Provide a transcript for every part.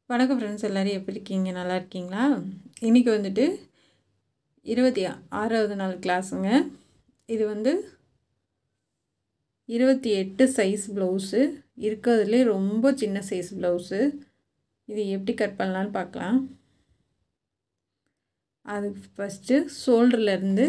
வணக்கம் ஃப்ரெண்ட்ஸ் எல்லோரும் எப்படி இருக்கீங்க நல்லா இருக்கீங்களா இன்றைக்கி வந்துட்டு இருபத்தி ஆறாவது நாள் கிளாஸுங்க இது வந்து இருபத்தி எட்டு சைஸ் ப்ளவுஸு இருக்கிறதுலே ரொம்ப சின்ன சைஸ் ப்ளவுஸு இது எப்படி கட் பண்ணலான்னு பார்க்கலாம் அதுக்கு ஃபஸ்ட்டு ஷோல்டர்லேருந்து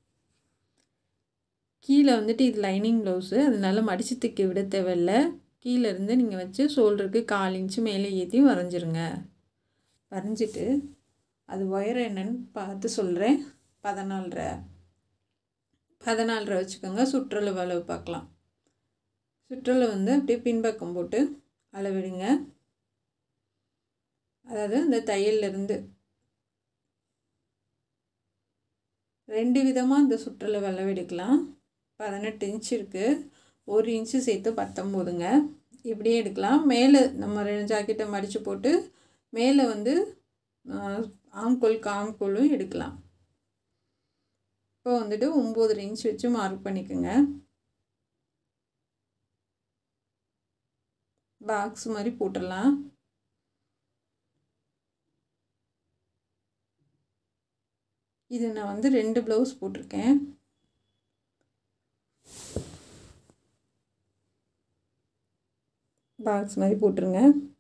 கீழே வந்துட்டு இது லைனிங் ப்ளவுஸு அதனால மடித்து தைக்க விட தேவையில்லை கீழேருந்து நீங்கள் வச்சு ஷோல்டருக்கு கால் இன்ச்சு மேலே ஏற்றி வரைஞ்சிருங்க வரைஞ்சிட்டு அது உயரம் என்னன்னு பார்த்து சொல்கிறேன் பதினாலரை பதினாலரை வச்சுக்கோங்க சுற்றளவு அளவு பார்க்கலாம் சுற்றளவு வந்து அப்படியே பின்பக்கம் போட்டு அளவிடுங்க அதாவது இந்த தையல்லேருந்து ரெண்டு விதமாக இந்த சுற்றளவு அளவெடுக்கலாம் பதினெட்டு இன்ச் இருக்குது ஒரு இன்ச்சு சேர்த்து பத்தொம்போதுங்க இப்படியே எடுக்கலாம் மேலே நம்ம ரெண்டு ஜாக்கெட்டை மடித்து போட்டு மேலே வந்து ஆம்கோல் காம்கோலும் எடுக்கலாம் இப்போ வந்துட்டு ஒம்பது இன்ச் வச்சு மார்க் பண்ணிக்கோங்க பாக்ஸ் மாதிரி போட்டுடலாம் இது நான் வந்து ரெண்டு ப்ளவுஸ் போட்டிருக்கேன் பாக்ஸ் மாதிரி போட்டுருங்க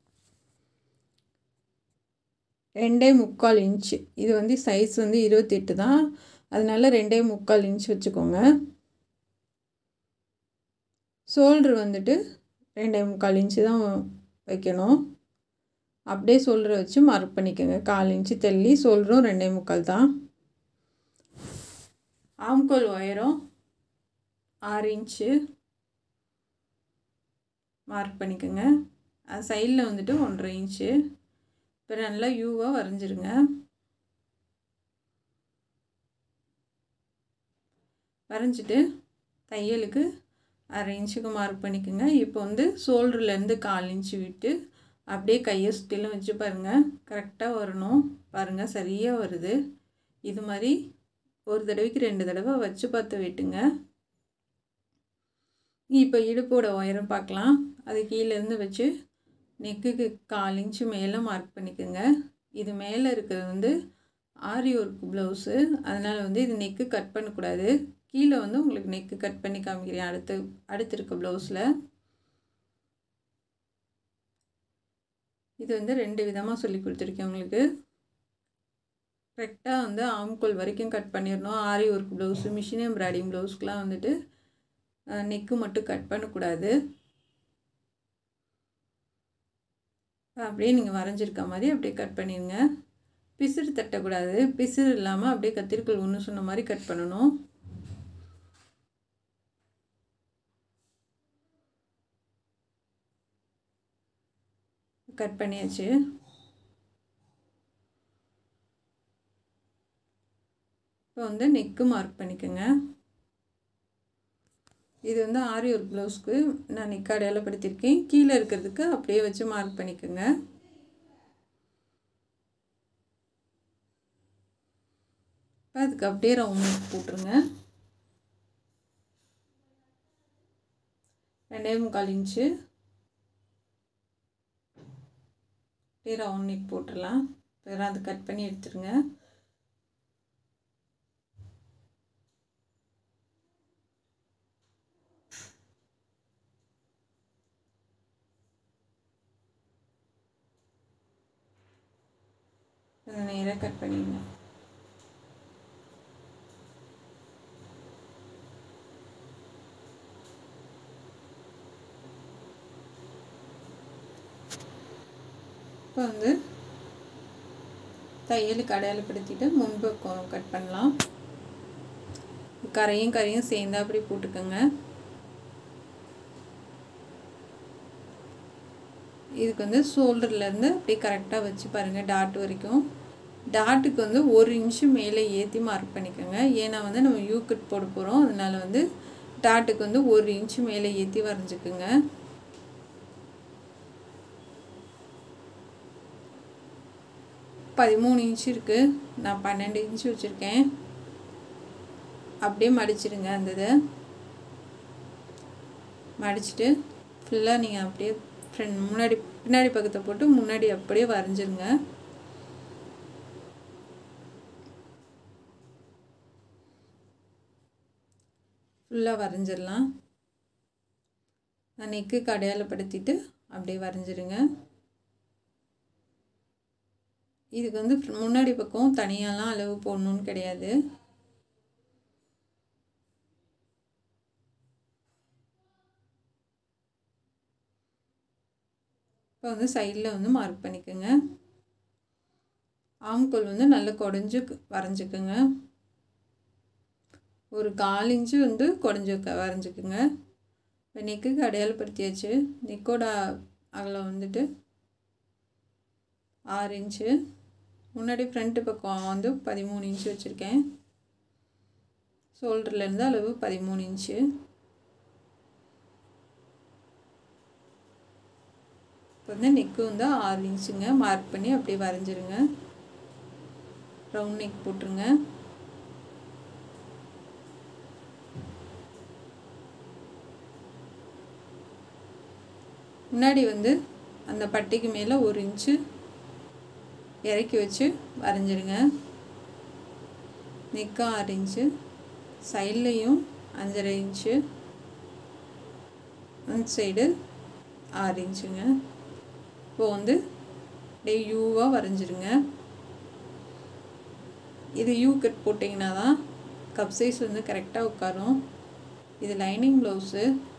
ரெண்டே முக்கால் இன்ச்சு இது வந்து சைஸ் வந்து இருபத்தெட்டு தான் அதனால ரெண்டே முக்கால் இன்ச் வச்சுக்கோங்க ஷோல்ட்ரு வந்துட்டு ரெண்டே முக்கால் இன்ச்சு தான் வைக்கணும் அப்படியே ஷோல்டரை வச்சு மார்க் பண்ணிக்கோங்க கால் இன்ச்சு தள்ளி ஷோல்டரும் ரெண்டே முக்கால் தான் ஆம்கோல் உயரம் ஆறு இன்ச்சு மார்க் பண்ணிக்கோங்க அது சைடில் வந்துட்டு ஒன்றரை இன்ச்சு இப்போ நல்லா யூவாக வரைஞ்சிருங்க வரைஞ்சிட்டு தையலுக்கு அரை இன்ச்சுக்கு மார்க் பண்ணிக்கோங்க இப்போ வந்து ஷோல்டர்லேருந்து கால் இன்ச்சு விட்டு அப்படியே கையை சுற்றிலும் வச்சு பாருங்கள் கரெக்டாக வரணும் பாருங்கள் சரியாக வருது இது மாதிரி ஒரு தடவைக்கு ரெண்டு தடவை வச்சு பார்த்து வெட்டுங்க இப்போ இடுப்போட உயரம் பார்க்கலாம் அது கீழேருந்து வச்சு நெக்குக்கு கால் இன்ச்சு மேலே மார்க் பண்ணிக்கோங்க இது மேலே இருக்கிறது வந்து ஆரி ஒர்க் ப்ளவுஸு அதனால் வந்து இது நெக்கு கட் பண்ணக்கூடாது கீழே வந்து உங்களுக்கு நெக்கு கட் பண்ணி காமிக்கிறேன் அடுத்து அடுத்து இருக்க ப்ளவுஸில் இது வந்து ரெண்டு விதமாக சொல்லி கொடுத்துருக்கேன் உங்களுக்கு கரெக்டாக வந்து ஆம்கோல் வரைக்கும் கட் பண்ணிடணும் aari work blouse machine embroidering ப்ளவுஸ்க்கெலாம் வந்துட்டு நெக்கு மட்டும் கட் பண்ணக்கூடாது அப்படியே நீங்கள் வரைஞ்சிருக்க மாதிரி அப்படியே கட் பண்ணிடுங்க பிசுறு தட்டக்கூடாது பிசுறு இல்லாமல் அப்படியே கத்திரிக்கோள் ஒன்று சொன்ன மாதிரி கட் பண்ணணும் கட் பண்ணியாச்சு இப்போ வந்து நெக்கு மார்க் பண்ணிக்கோங்க இது வந்து ஆரி ஒரு ப்ளவுஸ்க்கு நான் நெக் அடையாளப்படுத்தியிருக்கேன் கீழே இருக்கிறதுக்கு அப்படியே வச்சு மார்க் பண்ணிக்கோங்க இப்போ அதுக்கு அப்படியே ரவுண்ட் நெக் போட்டுருங்க ரெண்டே முக்கால் இன்ச்சு அப்படியே ரவுண்ட் நெக் போட்டுடலாம் வேறு அது கட் பண்ணி எடுத்துருங்க நேராக கட் பண்ணிடுங்க இப்போ வந்து தையலுக்கு அடையாளப்படுத்திட்டு முன்பக்கம் கட் பண்ணலாம் கரையும் கரையும் சேர்ந்து அப்படி போட்டுக்கோங்க இதுக்கு வந்து ஷோல்டர்லேருந்து அப்படியே கரெக்டாக வச்சு பாருங்கள் டாட் வரைக்கும் டாட்டுக்கு வந்து ஒரு இன்ச்சு மேலே ஏற்றி மார்க் பண்ணிக்கோங்க ஏன்னா வந்து நம்ம யூ கட் போட போகிறோம் அதனால் வந்து டாட்டுக்கு வந்து ஒரு இன்ச்சு மேலே ஏற்றி வரைஞ்சிக்குங்க பதிமூணு இன்ச்சு இருக்குது நான் பன்னெண்டு இன்ச்சு வச்சுருக்கேன் அப்படியே மடிச்சிடுங்க அந்த இதை மடிச்சுட்டு ஃபுல்லாக நீங்கள் அப்படியே ஃப்ரெண்ட் முன்னாடி பின்னாடி பக்கத்தை போட்டு முன்னாடி அப்படியே வரைஞ்சிருங்க ஃபுல்லாக வரைஞ்சிடலாம் நான் நெக்கு அடையாளப்படுத்திட்டு அப்படியே வரைஞ்சிருங்க இதுக்கு வந்து முன்னாடி பக்கம் தனியாலாம் அளவு போடணுன்னு கிடையாது இப்போ வந்து சைடில் வந்து மார்க் பண்ணிக்கோங்க ஆம்கோல் வந்து நல்லா குடஞ்சி வரைஞ்சிக்கோங்க ஒரு கால் இன்ச்சு வந்து குடஞ்சி வரைஞ்சிக்குங்க இப்போ நெக்குக்கு அடையாளப்படுத்தியாச்சு நெக்கோட அகலம் வந்துட்டு ஆறு இன்ச்சு முன்னாடி ஃப்ரண்ட்டு பக்கம் வந்து பதிமூணு இன்ச்சு வச்சுருக்கேன் ஷோல்டர்லேருந்து அளவு பதிமூணு இன்ச்சு இப்போ வந்து நெக்கு வந்து ஆறு இன்ச்சுங்க மார்க் பண்ணி அப்படியே வரைஞ்சிருங்க ரவுண்ட் நெக் போட்டுருங்க முன்னாடி வந்து அந்த பட்டிக்கு மேலே ஒரு இன்ச்சு இறக்கி வச்சு வரைஞ்சிருங்க நெக்கும் ஆறு இன்ச்சு சைட்லேயும் அஞ்சரை இன்ச்சு அந்த சைடு ஆறு இன்ச்சுங்க இப்போ வந்து அப்படியே யூவாக வரைஞ்சிருங்க இது யூ கட் போட்டிங்கன்னா தான் கப் சைஸ் வந்து கரெக்டாக உட்காரும் இது லைனிங் ப்ளவுஸு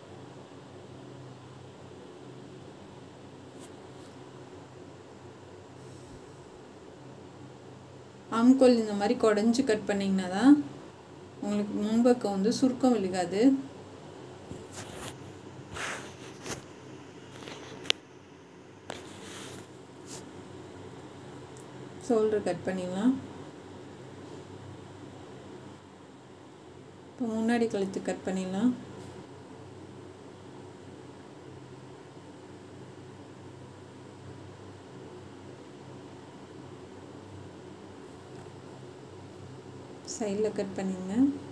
ஆம்கோல் இந்த மாதிரி குடஞ்சி கட் பண்ணிங்கன்னா தான் உங்களுக்கு முன்பக்கம் வந்து சுருக்கம் விழுகாது ஷோல்டர் கட் பண்ணிடலாம் இப்போ முன்னாடி கழுத்து கட் பண்ணிடலாம் சைடில் கட் பண்ணிங்க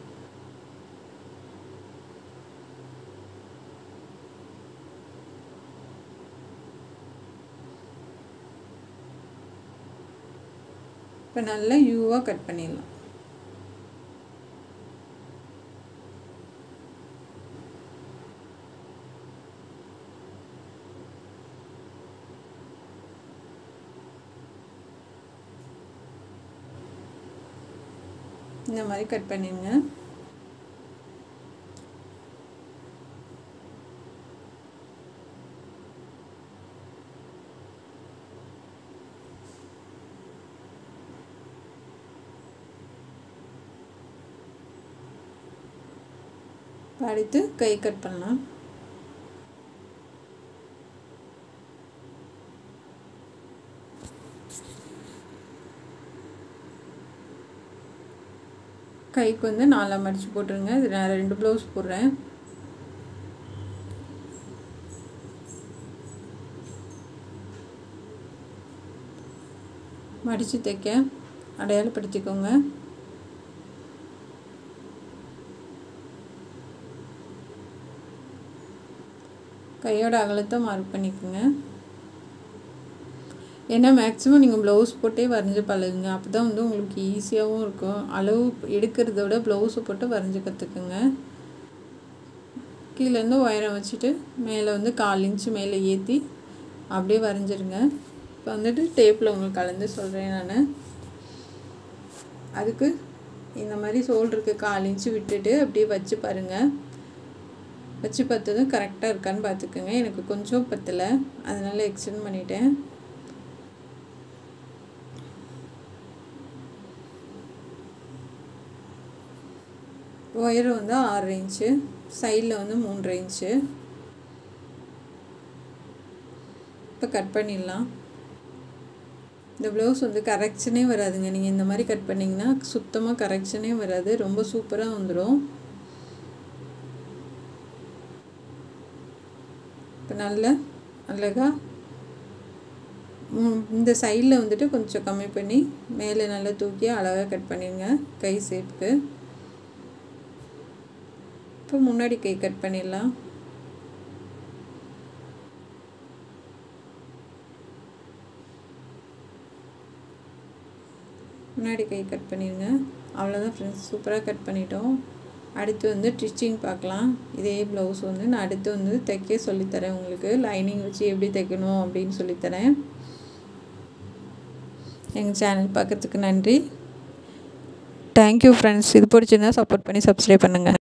இப்போ நல்லா யூவாக கட் பண்ணிடலாம் இந்த மாதிரி கட் பண்ணிடுங்க அடுத்து கை கட் பண்ணலாம் கைக்கு வந்து நாலாக மடித்து போட்டுருங்க இது நான் ரெண்டு ப்ளவுஸ் போடுறேன் மடித்து தைக்க அடையாளப்படுத்திக்கோங்க கையோட அகலத்தை மார்க் பண்ணிக்கோங்க ஏன்னா மேக்ஸிமம் நீங்கள் ப்ளவுஸ் போட்டே வரைஞ்சி பழகுங்க அப்போ தான் வந்து உங்களுக்கு ஈஸியாகவும் இருக்கும் அளவு எடுக்கிறத விட ப்ளவுஸை போட்டு வரைஞ்சி கற்றுக்குங்க கீழேருந்து உயரம் வச்சுட்டு மேலே வந்து கால் இன்ச்சு மேலே ஏற்றி அப்படியே வரைஞ்சிருங்க இப்போ வந்துட்டு டேப்பில் உங்களுக்கு கலந்து சொல்கிறேன் நான் அதுக்கு இந்த மாதிரி ஷோல்டருக்கு கால் இன்ச்சு விட்டுட்டு அப்படியே வச்சு பாருங்கள் வச்சு பார்த்ததும் கரெக்டாக இருக்கான்னு பார்த்துக்குங்க எனக்கு கொஞ்சம் பத்தலை அதனால் எக்ஸ்டெண்ட் பண்ணிட்டேன் ஒயர் வந்து ஆறு இன்ச்சு சைடில் வந்து மூன்றரை இன்ச்சு இப்போ கட் பண்ணிடலாம் இந்த ப்ளவுஸ் வந்து கரெக்ஷனே வராதுங்க நீங்கள் இந்த மாதிரி கட் பண்ணிங்கன்னா சுத்தமாக கரெக்ஷனே வராது ரொம்ப சூப்பராக வந்துடும் இப்போ நல்ல அழகாக இந்த சைடில் வந்துட்டு கொஞ்சம் கம்மி பண்ணி மேலே நல்லா தூக்கி அழகாக கட் பண்ணிடுங்க கை ஷேப்புக்கு இப்போ முன்னாடி கை கட் பண்ணிடலாம் முன்னாடி கை கட் பண்ணிடுங்க அவ்வளோதான் ஃப்ரெண்ட்ஸ் சூப்பராக கட் பண்ணிட்டோம் அடுத்து வந்து ஸ்டிச்சிங் பார்க்கலாம் இதே ப்ளவுஸ் வந்து நான் அடுத்து வந்து தைக்க சொல்லித்தரேன் உங்களுக்கு லைனிங் வச்சு எப்படி தைக்கணும் அப்படின்னு சொல்லித்தரேன் எங்கள் சேனல் பார்க்குறதுக்கு நன்றி தேங்க்யூ ஃப்ரெண்ட்ஸ் இது பிடிச்சிருந்தா சப்போர்ட் பண்ணி சப்ஸ்கிரைப் பண்ணுங்கள்